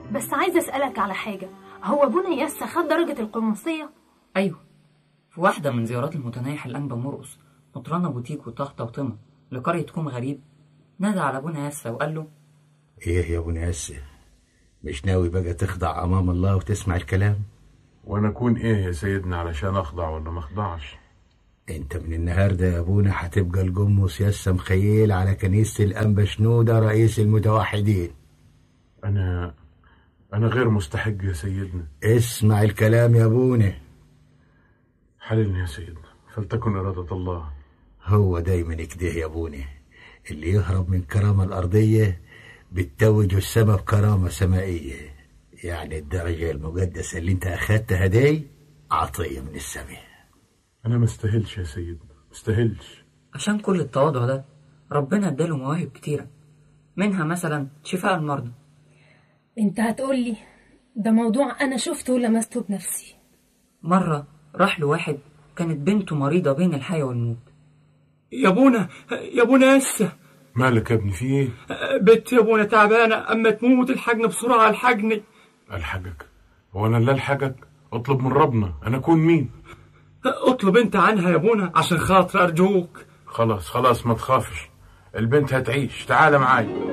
بس عايزة أسألك على حاجة هو أبونا ياسا خد درجة القمصية؟ أيوه في واحدة من زيارات المتنيح الأنبا مرقص مطران بوتيك وطهطة وطمة لقرية كوم غريب نادى على أبونا ياسا وقال له ايه يا ابو ناس مش ناوي بقى تخضع امام الله وتسمع الكلام وانا اكون ايه يا سيدنا علشان اخضع ولا ما اخضعش انت من النهارده يا ابونا هتبقى الجمص ياسا مخيل على كنيسه الانبا شنوده رئيس المتوحدين انا انا غير مستحق يا سيدنا اسمع الكلام يا ابونا حللني يا سيدنا فلتكن إرادة الله هو دايما كده يا ابونا اللي يهرب من كرامه الارضيه بتتوج السما بكرامه سمائيه يعني الدرجه المقدسه اللي انت اخدتها دي عطيه من السماء انا ما استاهلش يا سيدنا ما استاهلش عشان كل التواضع ده ربنا اداله مواهب كتيرة منها مثلا شفاء المرضى أنت هتقولي ده موضوع أنا شفته ولمسته بنفسي مرة راح لواحد كانت بنته مريضة بين الحياة والموت يا ابونا يا ابونا ياسا مالك يا ابني في ايه بنت يا ابونا تعبانة أما تموت الحقنا بسرعة الحقني الحقك هو انا اللي الحقك اطلب من ربنا انا اكون مين اطلب انت عنها يا ابونا عشان خاطر أرجوك خلاص خلاص ما تخافش البنت هتعيش تعال معاي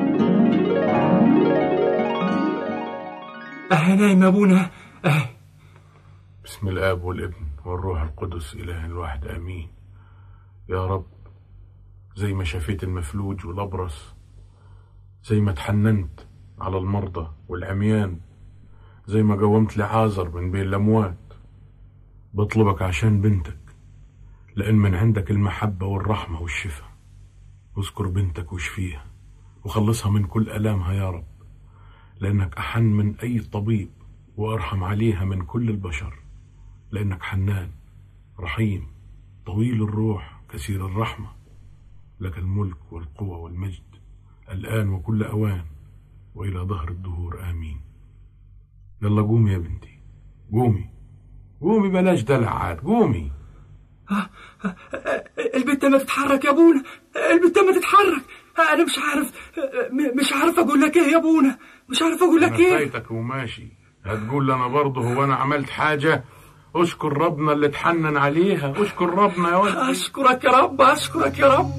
أه نايم يا ابونا أه بسم الاب والابن والروح القدس اله الواحد امين يا رب زي ما شفيت المفلوج والابرص زي ما تحننت على المرضى والعميان زي ما قومت لعازر من بين الاموات بطلبك عشان بنتك لان من عندك المحبه والرحمه والشفاء اذكر بنتك واشفيها وخلصها من كل الامها يا رب لانك احن من اي طبيب وارحم عليها من كل البشر لانك حنان رحيم طويل الروح كثير الرحمه لك الملك والقوه والمجد الان وكل اوان والى ظهر الدهور امين يلا قومي يا بنتي قومي قومي بلاش دلع عاد قومي البنت ما تتحرك يا ابونا البنت ما تتحرك انا مش عارف م- مش عارف اقول لك ايه يا ابونا مش عارف اقول انا لك ايه فايتك وماشي هتقول لي انا برضه هو انا عملت حاجه اشكر ربنا اللي اتحنن عليها اشكر ربنا يا ولدي اشكرك يا رب اشكرك يا رب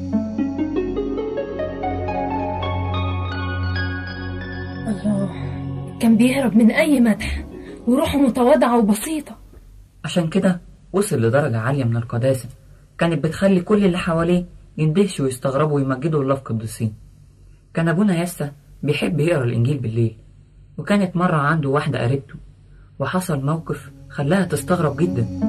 الله كان بيهرب من أي مدح وروحه متواضعة وبسيطة عشان كده وصل لدرجة عالية من القداسة كانت بتخلي كل اللي حواليه يندهشوا ويستغربوا ويمجدوا الله في قديسين كان أبونا ياسا بيحب يقرأ الإنجيل بالليل وكانت مرة عنده واحدة قريبته وحصل موقف خلاها تستغرب جدا